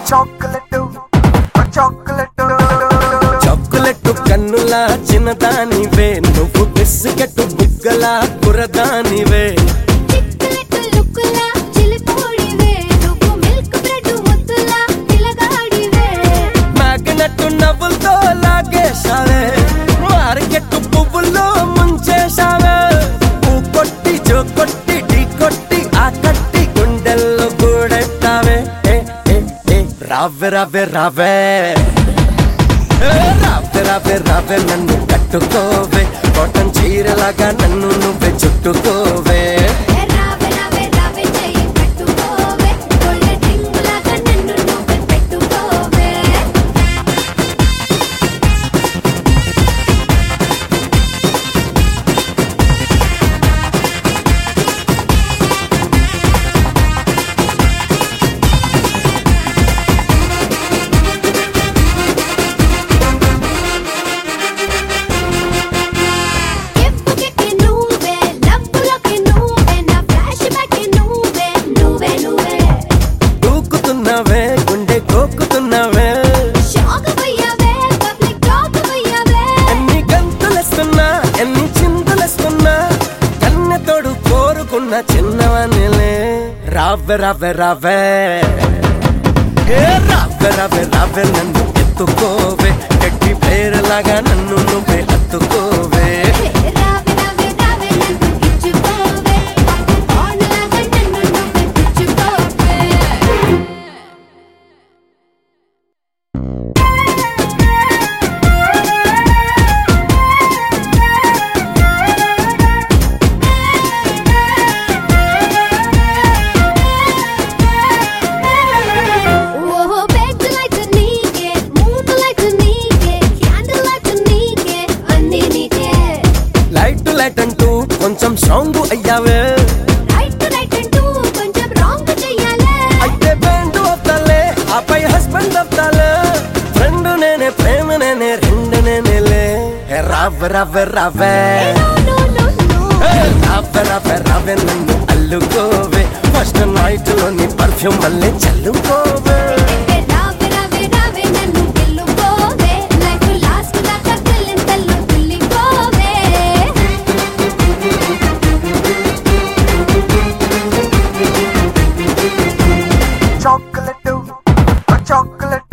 chocolate chocolate chocolate కన్నుల చిన్నదానివే నువ్వు biscuit బుగ్గల కురదానివే చిక్కులెట్టు లుక్కులా చిలిపోడివే నువ్వు మిల్క్ బ్రెడ్ ముద్దులా పిలగాడివే మ్యాగ్నెట్ నవ్వులతో లాగేశావే మార్కెట్ పువ్వుల్లో ముంచేశావే పూ కొట్టి జో కొట్టి ఢీ కొట్టి ఆ కట్టి గుండెల్లో కూడెట్టావే ఏ, ఏ, ఏ, రావే రావే రావే ఏ, రావే రావే రావే నన్ను కట్టుకోవే కాటన్ చీరలాగా నన్ను నువ్వే చుట్టుకోవే ఏ రావే రావే రావే చెయ్యి పెట్టుకోవే గోల్డ్ రింగులాగా నన్ను నువ్వే పెట్టుకోవే ఎప్పుకి నువ్వే లబ్బులకి నువ్వే నా ఫ్లాష్ బ్యాక్ నువ్వే నువ్వే నువ్వే దూకుతున్నవే గుండె కోకుతున్నవే షాక్ అయ్యావే పబ్లిక్ టాక్ అయ్యావే ఎన్ని గంతులేస్తున్నా ఎన్ని చిందులేస్తున్నా కన్నెతోడు కోరుకున్న చిన్నవనిలే రావే రావే రావే ఏ రావే రావే రావే నన్ను ఎత్తుకోవే గట్టి పేరులాగా నన్ను నువ్వే హత్తుకోవే రావే రావే రావే నన్ను ఇచ్చుకోవే ఆనలాగా నన్ను నువ్వే పుచ్చుకోవే ఓహో బెడ్ లైట్ నీకే మూన్ లైట్ నీకే క్యాండిల్ లైట్ నీకే అన్ని నీకే లైట్ లైట్ అంటూ కొంచెం సాంగ్ అయ్యావే రైట్ రైట్ అంటూ కొంచెం రాంగ్ చెయ్యాలే అయితే బెండ్ అవుతాలే ఆపై హస్బెండ్ అవుతాలే ఫ్రెండ్ నేనే ప్రేమ నేనే రెండు నేనేలే ఏ రావే రావే రావే నో నో నో నో ఏ రావే రావే రావే నన్ను అల్లుకోవే ఫస్ట్ నైట్ లోని పర్ఫ్యూమ్ మళ్ళీ చల్లుకోవే రావే రావే రావే నన్ను గెలుపోవే లైఫ్ లాస్ట్ దాకా గిల్లింతల్లో గిల్లిపోవే చాక్లెట్ చాక్లెట్